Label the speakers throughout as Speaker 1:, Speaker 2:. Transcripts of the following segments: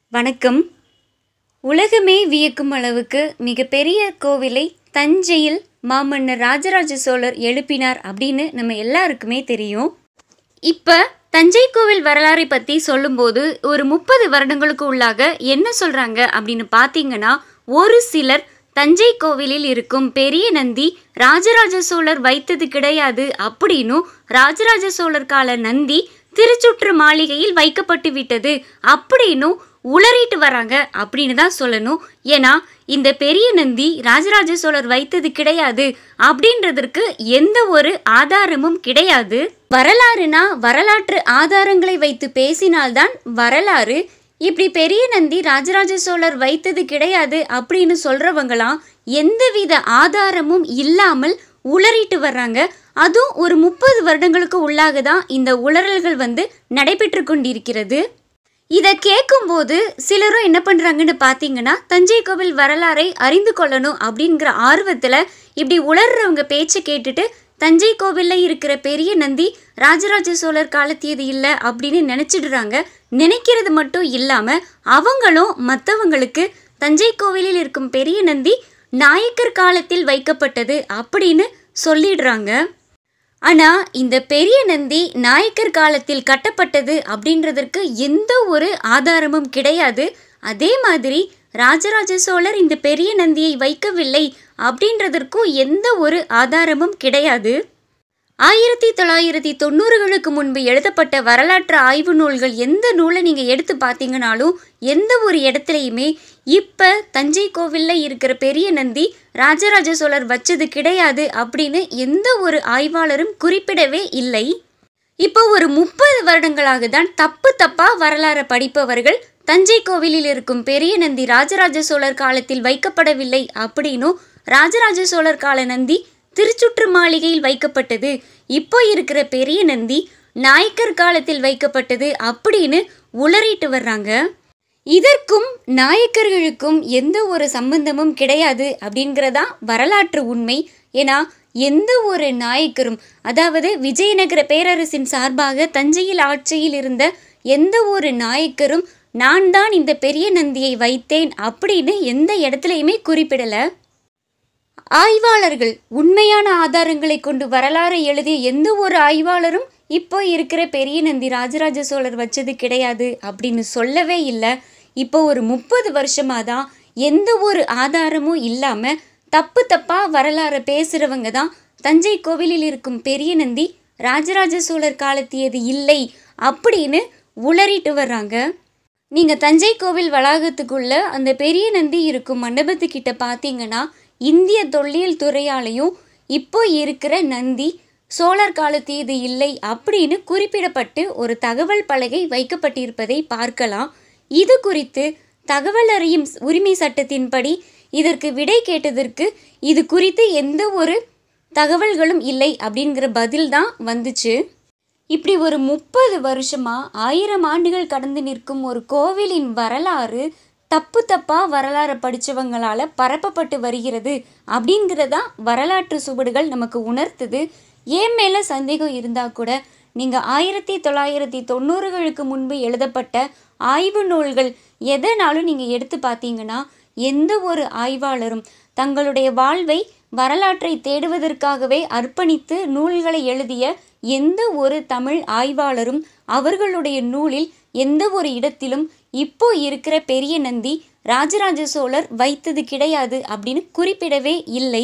Speaker 1: வணக்கம் உலகமே வியக்கும் அளவுக்கு மிகப்பெரிய கோவிலை தஞ்சையில் மாமன்னர் ராஜராஜ சோழர் எழுப்பினார் அப்படின்னு நம்ம எல்லாருக்குமே தெரியும் இப்போ தஞ்சை கோவில் வரலாறை பற்றி சொல்லும்போது ஒரு முப்பது வருடங்களுக்கு உள்ளாக என்ன சொல்கிறாங்க அப்படின்னு பார்த்தீங்கன்னா ஒரு சிலர் தஞ்சை கோவிலில் இருக்கும் பெரிய நந்தி ராஜராஜ சோழர் வைத்தது கிடையாது அப்படின்னும் ராஜராஜ சோழர் கால நந்தி திருச்சுற்று மாளிகையில் வைக்கப்பட்டு விட்டது அப்படின்னும் உளறிட்டு வராங்க அப்படின்னு தான் சொல்லணும் ஏன்னா இந்த பெரிய நந்தி ராஜராஜ சோழர் வைத்தது கிடையாது அப்படின்றதற்கு எந்த ஒரு ஆதாரமும் கிடையாது வரலாறுனா வரலாற்று ஆதாரங்களை வைத்து பேசினால்தான் வரலாறு இப்படி பெரிய நந்தி ராஜராஜ சோழர் வைத்தது கிடையாது அப்படின்னு சொல்றவங்களாம் எந்தவித ஆதாரமும் இல்லாமல் உளறிட்டு வர்றாங்க அதுவும் ஒரு முப்பது வருடங்களுக்கு உள்ளாக தான் இந்த உளறல்கள் வந்து நடைபெற்று கொண்டிருக்கிறது இதை கேட்கும்போது சிலரும் என்ன பண்ணுறாங்கன்னு பார்த்தீங்கன்னா தஞ்சை கோவில் வரலாறை அறிந்து கொள்ளணும் அப்படிங்கிற ஆர்வத்தில் இப்படி உளர்றவங்க பேச்சை கேட்டுட்டு தஞ்சை கோவிலில் இருக்கிற பெரிய நந்தி ராஜராஜ சோழர் காலத்தியது இல்லை அப்படின்னு நினச்சிடுறாங்க நினைக்கிறது மட்டும் இல்லாமல் அவங்களும் மற்றவங்களுக்கு தஞ்சை கோவிலில் இருக்கும் பெரிய நந்தி நாயக்கர் காலத்தில் வைக்கப்பட்டது அப்படின்னு சொல்லிடுறாங்க ஆனால் இந்த பெரிய நந்தி நாயக்கர் காலத்தில் கட்டப்பட்டது அப்படின்றதற்கு எந்த ஒரு ஆதாரமும் கிடையாது அதே மாதிரி ராஜராஜ சோழர் இந்த பெரிய நந்தியை வைக்கவில்லை அப்படின்றதற்கும் எந்த ஒரு ஆதாரமும் கிடையாது ஆயிரத்தி தொள்ளாயிரத்தி தொண்ணூறுகளுக்கு முன்பு எழுதப்பட்ட வரலாற்று ஆய்வு நூல்கள் எந்த நூலை நீங்கள் எடுத்து பார்த்தீங்கனாலும் எந்த ஒரு இடத்துலையுமே இப்போ தஞ்சை கோவிலில் இருக்கிற பெரிய நந்தி ராஜராஜ சோழர் வச்சது கிடையாது அப்படின்னு எந்த ஒரு ஆய்வாளரும் குறிப்பிடவே இல்லை இப்போ ஒரு முப்பது வருடங்களாக தான் தப்பு தப்பாக வரலாறை படிப்பவர்கள் தஞ்சை கோவிலில் இருக்கும் பெரிய நந்தி ராஜராஜ சோழர் காலத்தில் வைக்கப்படவில்லை அப்படின்னும் ராஜராஜ சோழர் கால நந்தி திருச்சுற்று மாளிகையில் வைக்கப்பட்டது இப்போ இருக்கிற பெரிய நந்தி நாயக்கர் காலத்தில் வைக்கப்பட்டது அப்படின்னு உளறிட்டு வர்றாங்க இதற்கும் நாயக்கர்களுக்கும் எந்த ஒரு சம்பந்தமும் கிடையாது அப்படிங்கிறதா வரலாற்று உண்மை ஏன்னா எந்த ஒரு நாயக்கரும் அதாவது விஜயநகர பேரரசின் சார்பாக தஞ்சையில் ஆட்சியில் இருந்த எந்த ஒரு நாயக்கரும் நான் தான் இந்த பெரிய நந்தியை வைத்தேன் அப்படின்னு எந்த இடத்துலையுமே குறிப்பிடலை ஆய்வாளர்கள் உண்மையான ஆதாரங்களை கொண்டு வரலாறை எழுதிய எந்த ஒரு ஆய்வாளரும் இப்போ இருக்கிற பெரிய நந்தி ராஜராஜ சோழர் வச்சது கிடையாது அப்படின்னு சொல்லவே இல்லை இப்போ ஒரு முப்பது வருஷமாக தான் எந்த ஒரு ஆதாரமும் இல்லாமல் தப்பு தப்பாக வரலாறை பேசுகிறவங்க தான் தஞ்சை கோவிலில் இருக்கும் பெரிய நந்தி ராஜராஜ சோழர் காலத்தியது இல்லை அப்படின்னு உளறிட்டு வர்றாங்க நீங்கள் தஞ்சை கோவில் வளாகத்துக்குள்ள அந்த பெரிய நந்தி இருக்கும் மண்டபத்துக்கிட்ட பார்த்தீங்கன்னா இந்திய தொல்லியல் துறையாலையும் இப்போ இருக்கிற நந்தி சோழர் காலத்தியது இல்லை அப்படின்னு குறிப்பிடப்பட்டு ஒரு தகவல் பலகை வைக்கப்பட்டிருப்பதை பார்க்கலாம் இது குறித்து தகவல் அறியும் உரிமை சட்டத்தின்படி இதற்கு விடை கேட்டதற்கு இது குறித்து எந்த ஒரு தகவல்களும் இல்லை அப்படிங்கிற பதில் தான் வந்துச்சு இப்படி ஒரு முப்பது வருஷமா ஆயிரம் ஆண்டுகள் கடந்து நிற்கும் ஒரு கோவிலின் வரலாறு தப்பு தப்பாக வரலாறை படித்தவங்களால் பரப்பப்பட்டு வருகிறது அப்படிங்கிறதா வரலாற்று சுவடுகள் நமக்கு உணர்த்துது ஏன் மேலே சந்தேகம் இருந்தால் கூட நீங்கள் ஆயிரத்தி தொள்ளாயிரத்தி தொண்ணூறுகளுக்கு முன்பு எழுதப்பட்ட ஆய்வு நூல்கள் எதனாலும் நீங்கள் எடுத்து பார்த்தீங்கன்னா எந்த ஒரு ஆய்வாளரும் தங்களுடைய வாழ்வை வரலாற்றை தேடுவதற்காகவே அர்ப்பணித்து நூல்களை எழுதிய எந்த ஒரு தமிழ் ஆய்வாளரும் அவர்களுடைய நூலில் எந்த ஒரு இடத்திலும் இப்போ இருக்கிற பெரிய நந்தி ராஜராஜ சோழர் வைத்தது கிடையாது அப்படின்னு குறிப்பிடவே இல்லை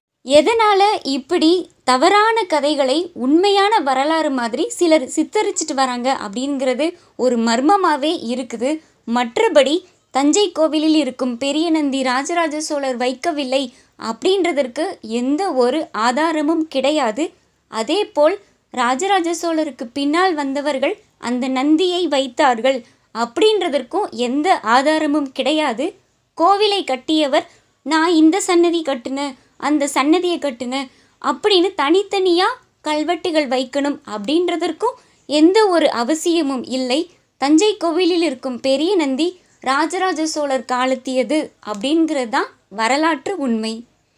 Speaker 1: எதனால் இப்படி தவறான கதைகளை உண்மையான வரலாறு மாதிரி சிலர் சித்தரிச்சிட்டு வராங்க அப்படிங்கிறது ஒரு மர்மமாகவே இருக்குது மற்றபடி தஞ்சை கோவிலில் இருக்கும் பெரிய நந்தி ராஜராஜ சோழர் வைக்கவில்லை அப்படின்றதற்கு எந்த ஒரு ஆதாரமும் கிடையாது அதேபோல் ராஜராஜ சோழருக்கு பின்னால் வந்தவர்கள் அந்த நந்தியை வைத்தார்கள் அப்படின்றதற்கும் எந்த ஆதாரமும் கிடையாது கோவிலை கட்டியவர் நான் இந்த சன்னதி கட்டுனேன் அந்த சன்னதியை கட்டுனேன் அப்படின்னு தனித்தனியாக கல்வெட்டுகள் வைக்கணும் அப்படின்றதற்கும் எந்த ஒரு அவசியமும் இல்லை தஞ்சை கோவிலில் இருக்கும் பெரிய நந்தி ராஜராஜ சோழர் காலத்தியது அப்படிங்கிறது தான் வரலாற்று உண்மை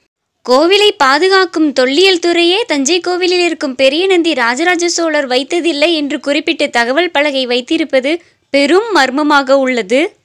Speaker 1: கோவிலை பாதுகாக்கும் தொல்லியல் துறையே தஞ்சை கோவிலில் இருக்கும் பெரிய நந்தி ராஜராஜ சோழர் வைத்ததில்லை என்று குறிப்பிட்டு தகவல் பலகை வைத்திருப்பது பெரும் மர்மமாக உள்ளது